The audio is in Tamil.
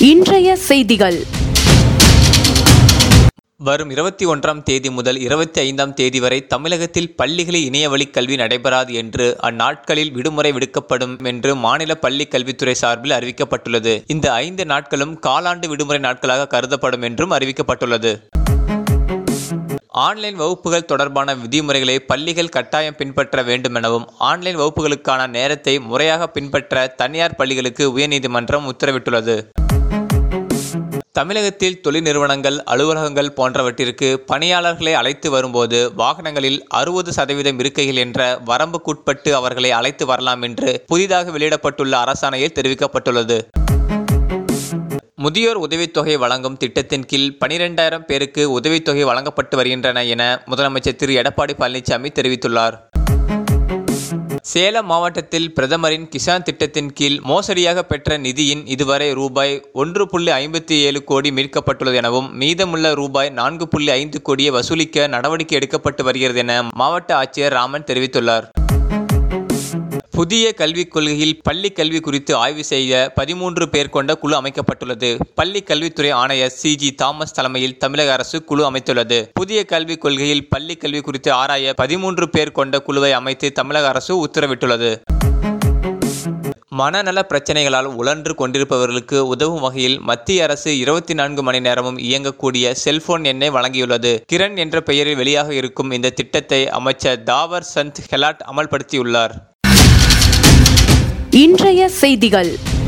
இன்றைய செய்திகள் வரும் இருபத்தி ஒன்றாம் தேதி முதல் இருபத்தி ஐந்தாம் தேதி வரை தமிழகத்தில் பள்ளிகளில் இணையவழி கல்வி நடைபெறாது என்று அந்நாட்களில் விடுமுறை விடுக்கப்படும் என்று மாநில பள்ளி கல்வித்துறை சார்பில் அறிவிக்கப்பட்டுள்ளது இந்த ஐந்து நாட்களும் காலாண்டு விடுமுறை நாட்களாக கருதப்படும் என்றும் அறிவிக்கப்பட்டுள்ளது ஆன்லைன் வகுப்புகள் தொடர்பான விதிமுறைகளை பள்ளிகள் கட்டாயம் பின்பற்ற வேண்டுமெனவும் ஆன்லைன் வகுப்புகளுக்கான நேரத்தை முறையாக பின்பற்ற தனியார் பள்ளிகளுக்கு உயர்நீதிமன்றம் உத்தரவிட்டுள்ளது தமிழகத்தில் தொழில் நிறுவனங்கள் அலுவலகங்கள் போன்றவற்றிற்கு பணியாளர்களை அழைத்து வரும்போது வாகனங்களில் அறுபது சதவீதம் இருக்கைகள் என்ற வரம்புக்குட்பட்டு அவர்களை அழைத்து வரலாம் என்று புதிதாக வெளியிடப்பட்டுள்ள அரசாணையில் தெரிவிக்கப்பட்டுள்ளது முதியோர் உதவித்தொகை வழங்கும் திட்டத்தின் கீழ் பனிரெண்டாயிரம் பேருக்கு உதவித்தொகை வழங்கப்பட்டு வருகின்றன என முதலமைச்சர் திரு எடப்பாடி பழனிசாமி தெரிவித்துள்ளார் சேலம் மாவட்டத்தில் பிரதமரின் கிசான் திட்டத்தின் கீழ் மோசடியாக பெற்ற நிதியின் இதுவரை ரூபாய் ஒன்று புள்ளி ஐம்பத்தி ஏழு கோடி மீட்கப்பட்டுள்ளது எனவும் மீதமுள்ள ரூபாய் நான்கு புள்ளி ஐந்து கோடியை வசூலிக்க நடவடிக்கை எடுக்கப்பட்டு வருகிறது என மாவட்ட ஆட்சியர் ராமன் தெரிவித்துள்ளார் புதிய கல்விக் கொள்கையில் பள்ளி கல்வி குறித்து ஆய்வு செய்ய பதிமூன்று பேர் கொண்ட குழு அமைக்கப்பட்டுள்ளது பள்ளி கல்வித்துறை ஆணையர் சி ஜி தாமஸ் தலைமையில் தமிழக அரசு குழு அமைத்துள்ளது புதிய கல்விக் கொள்கையில் பள்ளி கல்வி குறித்து ஆராய பதிமூன்று பேர் கொண்ட குழுவை அமைத்து தமிழக அரசு உத்தரவிட்டுள்ளது மனநல பிரச்சனைகளால் உழன்று கொண்டிருப்பவர்களுக்கு உதவும் வகையில் மத்திய அரசு இருபத்தி நான்கு மணி நேரமும் இயங்கக்கூடிய செல்போன் எண்ணை வழங்கியுள்ளது கிரண் என்ற பெயரில் வெளியாக இருக்கும் இந்த திட்டத்தை அமைச்சர் தாவர் சந்த் கெலாட் அமல்படுத்தியுள்ளார் இன்றைய செய்திகள்